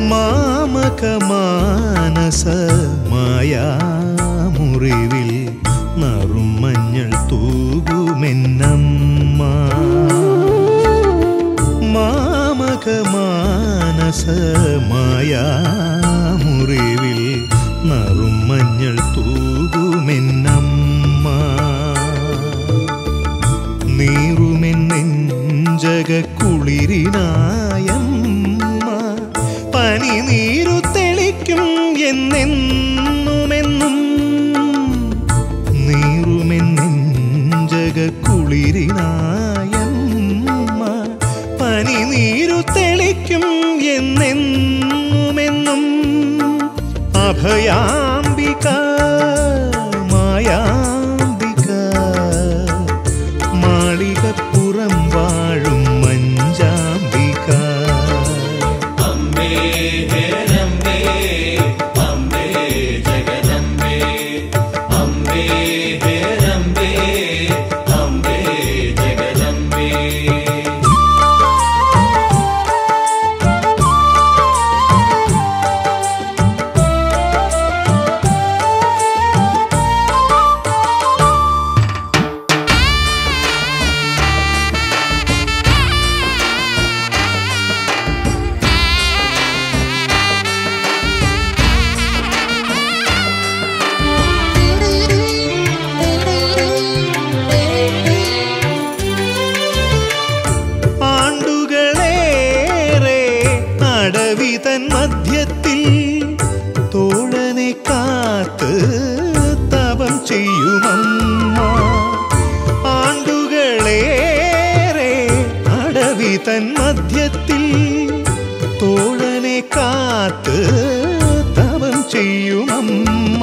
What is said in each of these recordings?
മാമകമാനസ മായാമുറിവിൽ നറുമഞ്ഞൾ തൂകുമെന്നമ്മ മാമകമാനസ മായാമുറിവിൽ നറുമഞ്ഞൾ തൂകുമെന്നമ്മ നീറുമെൻ നെഞ്ചക കുളിരിനായമ്മ പനി നീരു തെളിക്കും എന്നെന്നുമെന്നും നീറുമെൻ നെഞ്ചക കുളിരിനായമ്മ പനി നീരു തെളിക്കും എന്നെന്നുമെന്നും അഭയാംബിക മായാംബിക മാളികപ്പുറം വാഴും മഞ്ചാംബിക ആണ്ടുകളേറെ അടവി തൻ മധ്യത്തിൽ തോഴനെ കാത്ത് തപം ചെയ്യുമമ്മ ആണ്ടുകളേറെ അടവി തൻ മധ്യത്തിൽ തോഴനെ കാത്ത് തപം ചെയ്യുമമ്മ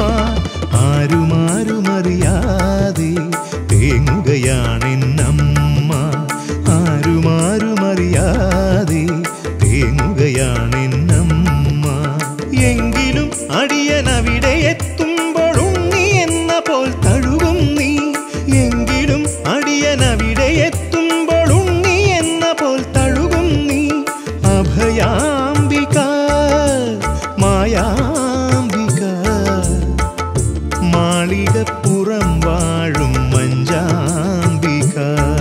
ആരുമാരുമറിയാതെ തേങ്ങുകയാണെന്നമ്മ ആരുമാരുമറിയാതെ തേങ്ങുകയാണെന്നമ്മ എങ്കിലും അടിയനവിടെ എത്തുമ്പോൾ ഉണ്ണി എന്ന പോൽ തഴുകും നീ എങ്കിലും അടിയനവിടെ എത്തുമ്പോൾ ഉണ്ണി എന്ന പോൽ തഴുകും നീ അഭയാംബിക മായാംബിക മാളികപ്പുറം വാഴും മഞ്ചാംബിക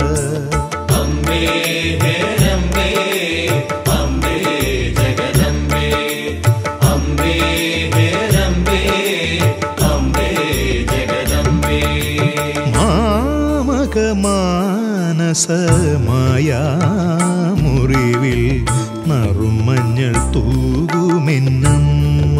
മാമകമാനസ മായാമുറിവിൽ നറുമഞ്ഞൾ തൂകുമെന്നമ്മ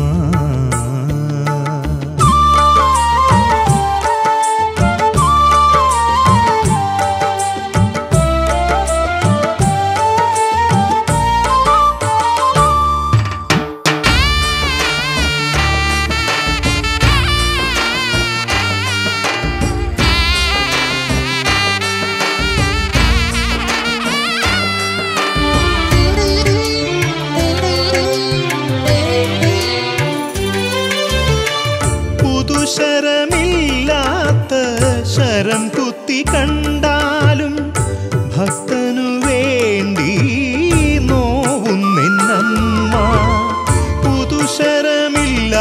പുതുശരമില്ലാത്ത ശരം കുത്തി കണ്ടാലും ഭക്തനു വേണ്ടി നോവുന്നെന്നമ്മ പുതുശരമില്ലാത്ത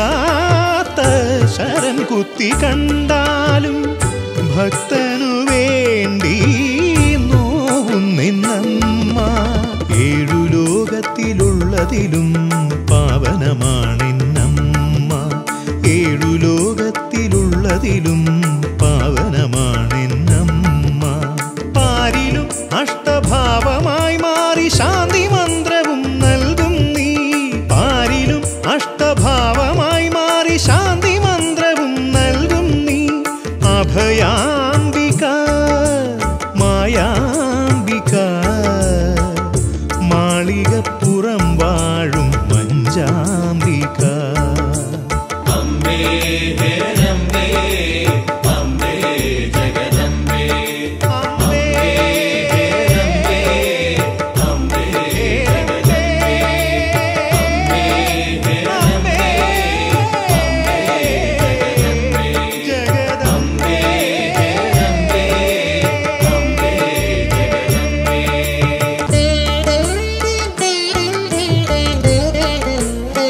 ശരം കുത്തി കണ്ടാലും ഭക്തനു വേണ്ടി നോവുന്നെന്നമ്മ ഏഴു ലോകത്തിലുള്ളതിലും പാവനമാണെന്നമ്മ ഏഴു ലോകത്തിലുള്ളതിലും പാവനമാണെന്നമ്മ പാരിലും അഷ്ടഭാവമായി മാറി ശാന്തി മന്ത്രവും നൽകും നീ പാരിലും അഷ്ടഭാവമായി മാറി ശാന്തി മന്ത്രവും നൽകും നീ അഭയാംബിക മായാംബിക മാളികപ്പുറം വാഴും മഞ്ചാംബിക Thank you.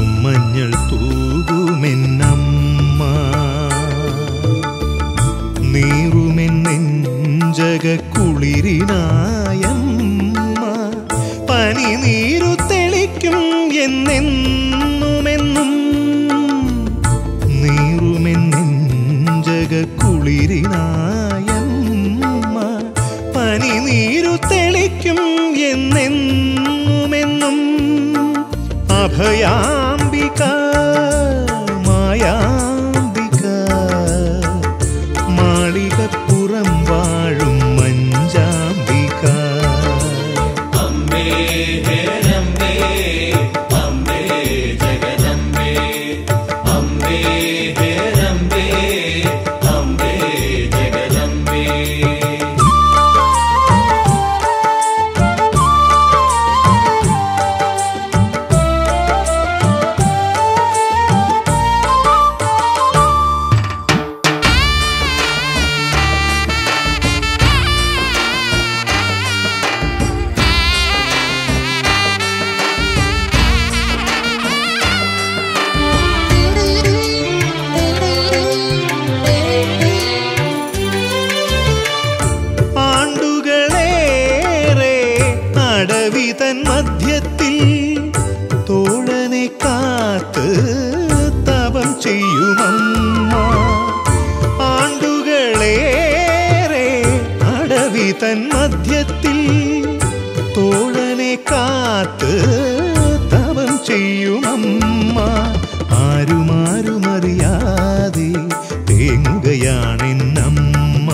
നറുമഞ്ഞൾ തൂകുമെന്നമ്മ നീറുമെൻ നെഞ്ചക കുളിരിനായമ്മ പനി നീരു തെളിക്കും എന്നെന്നുമെന്നും നീറുമെൻ നെഞ്ചക കുളിരിനായമ്മ പനി നീരു തെളിക്കും എന്നെന്നുമെന്നും അഭയാംബിക മായാംബിക മാളികപ്പുറം വാഴും മഞ്ചാംബിക ആണ്ടുകളേറെ അടവി തൻ മധ്യത്തിൽ തോഴനെ കാത്ത് തപം ചെയ്യുമമ്മ ആണ്ടുകളേറെ അടവി തൻ മധ്യത്തിൽ തോഴനെ കാത്ത് തപം ചെയ്യുമമ്മ ആരുമാരുമറിയാതെ തേങ്ങുകയാണെന്നമ്മ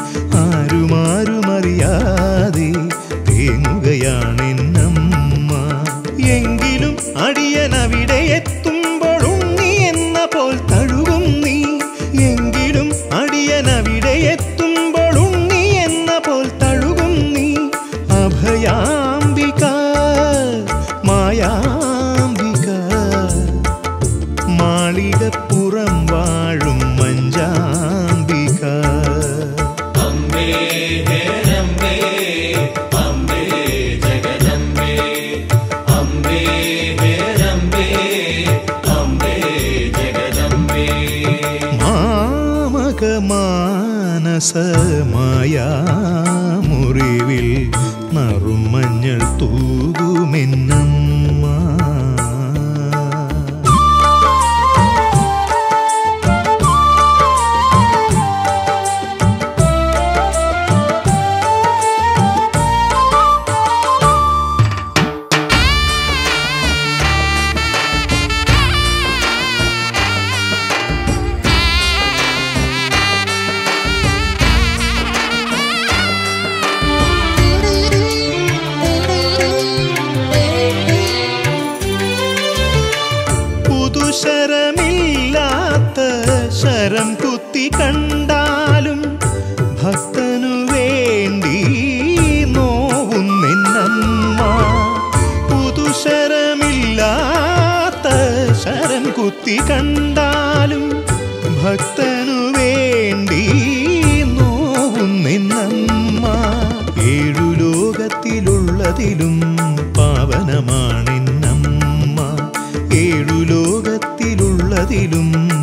ആരുമാരുമറിയാതെ തേങ്ങുകയാണെന്നമ്മ എങ്കിലും അടിയനവിടെ എത്തുമ്പോൾ ഉണ്ണി എന്ന പോൽ തഴുകും നീ എങ്കിലും അടിയനവിടെ എത്തുമ്പോൾ ഉണ്ണി എന്ന പോൽ തഴുകും നീ അഭയാംബിക മായാംബിക മാളികപ്പുറം വാഴും മഞ്ചാംബിക മാമകമാനസമായ മുറിവിൽ നറുമഞ്ഞൾ തൂകുമെന്നമ്മ പുതുശരമില്ലാത്ത ശരം കുത്തി കണ്ടാലും ഭക്തനു വേണ്ടി നോവുന്നെന്നമ്മ പുതുശരമില്ലാത്ത ശരം കുത്തി കണ്ടാലും ഭക്തനു വേണ്ടി നോവുന്നെന്നമ്മ ഏഴു ലോകത്തിലുള്ളതിലും പാവനമാണെന്നമ്മ ഏഴു ലോകത്തിലുള്ളതിലും